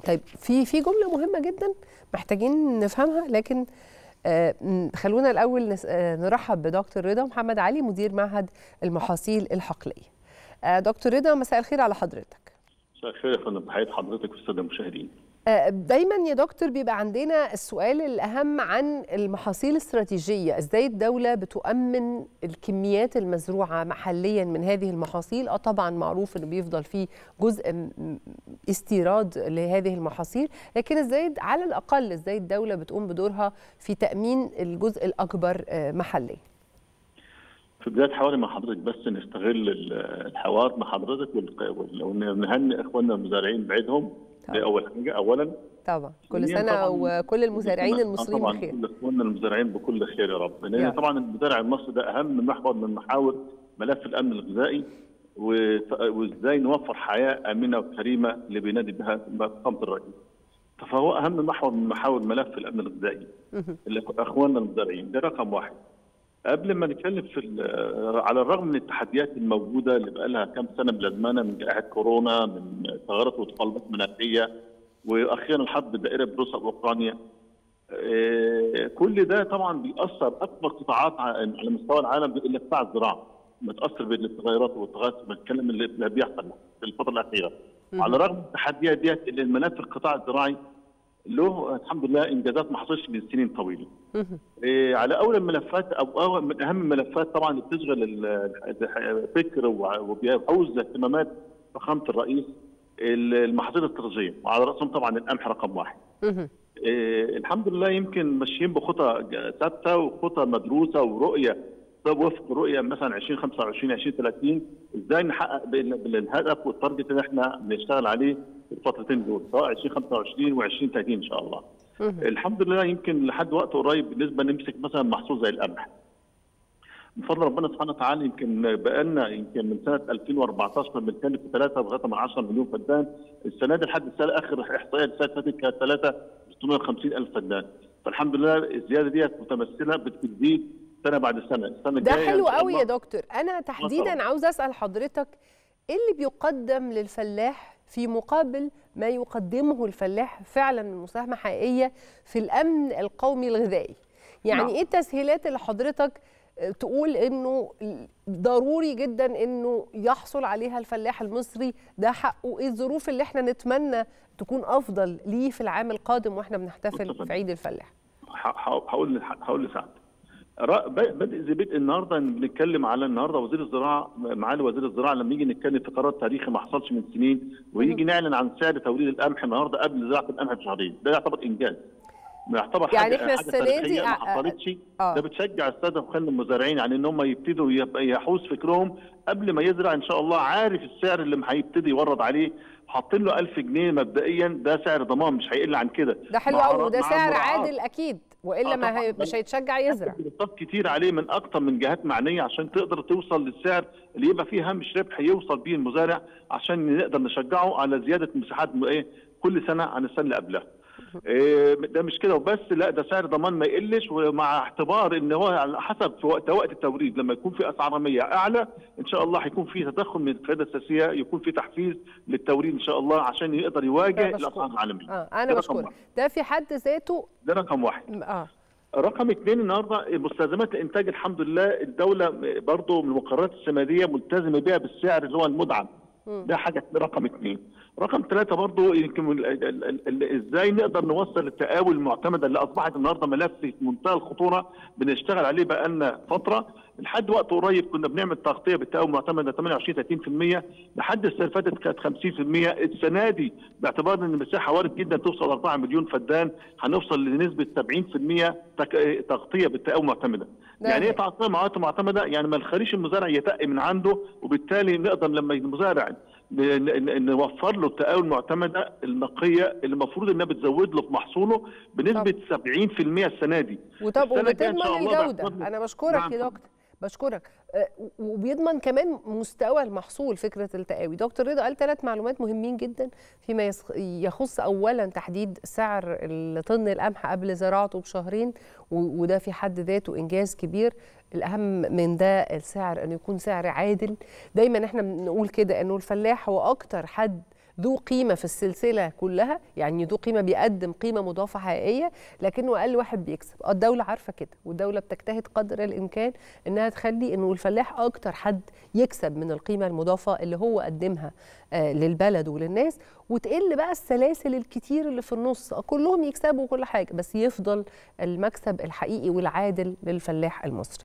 طيب في في جمله مهمه جدا محتاجين نفهمها لكن آه، م، خلونا الاول نس- آه، نرحب بدكتور رضا محمد علي مدير معهد المحاصيل الحقليه آه، دكتور رضا مساء الخير على حضرتك مساء الخير يا فندم تحية حضرتك والسادة المشاهدين. آه، دايما يا دكتور بيبقى عندنا السؤال الأهم عن المحاصيل الاستراتيجية ازاي الدولة بتؤمن الكميات المزروعة محليا من هذه المحاصيل اه طبعا معروف انه بيفضل فيه جزء م- م- استيراد لهذه المحاصيل لكن ازاي على الأقل ازاي الدولة بتقوم بدورها في تأمين الجزء الأكبر آه، محليا في بداية حواري مع حضرتك بس نستغل ال- الحوار مع حضرتك والق- وال- ونهنئ اخواننا المزارعين بعيدهم طبعا. دي أول حاجة أولا. طبعا كل ثانياً سنة طبعاً وكل المزارعين آه المصريين طبعا بخير كل اخواننا المزارعين بكل خير يا رب. يا لأن رب. طبعا المزارع المصري ده أهم محور من محاور ملف الأمن الغذائي وف- وازاي نوفر حياة آمنة وكريمة اللي بينادي بها فخامة الرئيس. فهو أهم محور من محاور ملف الأمن الغذائي. مهم. اللي اخواننا المزارعين ده رقم واحد قبل ما نتكلم في ال- على الرغم من التحديات الموجوده اللي بقى لها كام سنه ملازمانا من جائحه كورونا من تغيرات وتقلبات مناخيه واخيرا الحرب الدائره بروسيا واوكرانيا آه، كل ده طبعا بيأثر اكبر قطاعات ع- على مستوى العالم اللي قطاع الزراعه متاثر بالتغيرات والتغيرات بنتكلم اللي اللي بيحصل في الفتره الاخيره على الرغم من التحديات ديت اللي الملف القطاع الزراعي له الحمد لله انجازات ما حصلش من سنين طويله. مهم. إيه، على اول الملفات او أول من اهم الملفات طبعا اللي بتشغل ال- الفكر وع- وبيحوز اهتمامات فخامه الرئيس ال- المحاصيل الاستراتيجيه وعلى راسهم طبعا القمح رقم واحد. مهم. إيه، الحمد لله يمكن ماشيين بخطى ج- ثابته وخطى مدروسه ورؤيه طب وفق رؤيه مثلا 2025 2030 ازاي نحقق بال- بالهدف والتارجت اللي احنا بنشتغل عليه في الفترتين دول سواء 2025 و2030 ان شاء الله. مهم. الحمد لله يمكن لحد وقت قريب بالنسبه نمسك مثلا محصول زي القمح. من فضل ربنا سبحانه وتعالى يمكن بقالنا يمكن من سنه 2014 بنتكلم في 3 لغايه من 10 مليون فدان، السنه دي لحد السنه اخر احصائيه السنه اللي فاتت كانت 3 650 الف فدان، فالحمد لله الزياده ديت متمثله بتزيد سنه بعد سنه، السنه ده الجايه إن حلو شاء قوي الله يا دكتور انا تحديدا طبعاً. عاوز اسال حضرتك ايه اللي بيقدم للفلاح في مقابل ما يقدمه الفلاح فعلا من مساهمه حقيقيه في الامن القومي الغذائي يعني نعم. ايه التسهيلات اللي حضرتك آه، تقول انه ضروري جدا انه يحصل عليها الفلاح المصري ده حقه ايه الظروف اللي احنا نتمنى تكون افضل ليه في العام القادم واحنا بنحتفل متفق. في عيد الفلاح ح- ح- هقول هقول لسعد را- ب- بدء زي بدء النهارده بنتكلم على النهارده وزير الزراعه معالي وزير الزراعه لما يجي نتكلم في قرار تاريخي ما حصلش من سنين ويجي نعلن عن سعر توريد القمح النهارده قبل زراعه القمح بشهرين ده يعتبر انجاز يعتبر يعني حاجه إحنا حاجه السنة دي تاريخيه ما آه، حصلتش آه. ده بتشجع الساده وخلي المزارعين يعني ان هم يبتدوا يب- يحوز فكرهم قبل ما يزرع ان شاء الله عارف السعر اللي هيبتدي يورد عليه حاطين له 1000 جنيه مبدئيا ده سعر ضمان مش هيقل عن كده ده حلو مع قوي را- وده مع سعر مراعاة. عادل اكيد والا آه ما طبعاً. هي مش هيتشجع يزرع دراسات كتير عليه من اكتر من جهات معنيه عشان تقدر توصل للسعر اللي يبقى فيه هامش ربح يوصل بيه المزارع عشان نقدر نشجعه على زياده مساحات م- ايه كل سنه عن السنه اللي قبلها. إيه ده مش كده وبس لا ده سعر ضمان ما يقلش ومع اعتبار ان هو على حسب في وقت وقت التوريد لما يكون في اسعار رميه اعلى ان شاء الله هيكون في تدخل من القياده السياسيه يكون في تحفيز للتوريد ان شاء الله عشان يقدر يواجه ده مشكور. الاسعار العالميه. اه ده انا رقم بشكرك واحد. ده في حد ذاته ده رقم واحد. اه رقم اثنين النهارده مستلزمات الانتاج الحمد لله الدوله برضه من المقررات السماديه ملتزمه بيها بالسعر اللي هو المدعم ده حاجه رقم اثنين رقم ثلاثه برضه يمكن ال- ال- ال- ال- ازاي نقدر نوصل التقاوي المعتمده اللي اصبحت النهارده ملف في منتهى الخطوره بنشتغل عليه بقى لنا فتره لحد وقت قريب كنا بنعمل تغطيه بالتقاوي المعتمده 28 30% لحد السنه اللي فاتت كانت 50% السنه دي باعتبار ان المساحه وارد جدا توصل 4 مليون فدان هنوصل لنسبه 70% تك- تغطيه بالتقاوي المعتمده ده يعني ايه هي. تغطيه معتمده معتمده يعني ما نخليش المزارع يتقي من عنده وبالتالي نقدر لما المزارع ن- ن- نوفر له التقاوي المعتمده النقيه اللي المفروض انها بتزود له في محصوله بنسبه 70% السنه دي وطب السنة الجاية إن وبتضمن شاء الله الجوده باعتبار- انا بشكرك نعم. يا دكتور بشكرك آه، وبيضمن كمان مستوى المحصول فكره التقاوي دكتور رضا قال ثلاث معلومات مهمين جدا فيما يس- يخص اولا تحديد سعر طن القمح قبل زراعته بشهرين و- وده في حد ذاته انجاز كبير الاهم من ده السعر انه يكون سعر عادل دايما احنا بنقول كده انه الفلاح هو اكتر حد ذو قيمه في السلسله كلها يعني ذو قيمه بيقدم قيمه مضافه حقيقيه لكنه اقل واحد بيكسب الدوله عارفه كده والدوله بتجتهد قدر الامكان انها تخلي انه الفلاح اكتر حد يكسب من القيمه المضافه اللي هو قدمها آه للبلد وللناس وتقل بقى السلاسل الكتير اللي في النص كلهم يكسبوا كل حاجه بس يفضل المكسب الحقيقي والعادل للفلاح المصري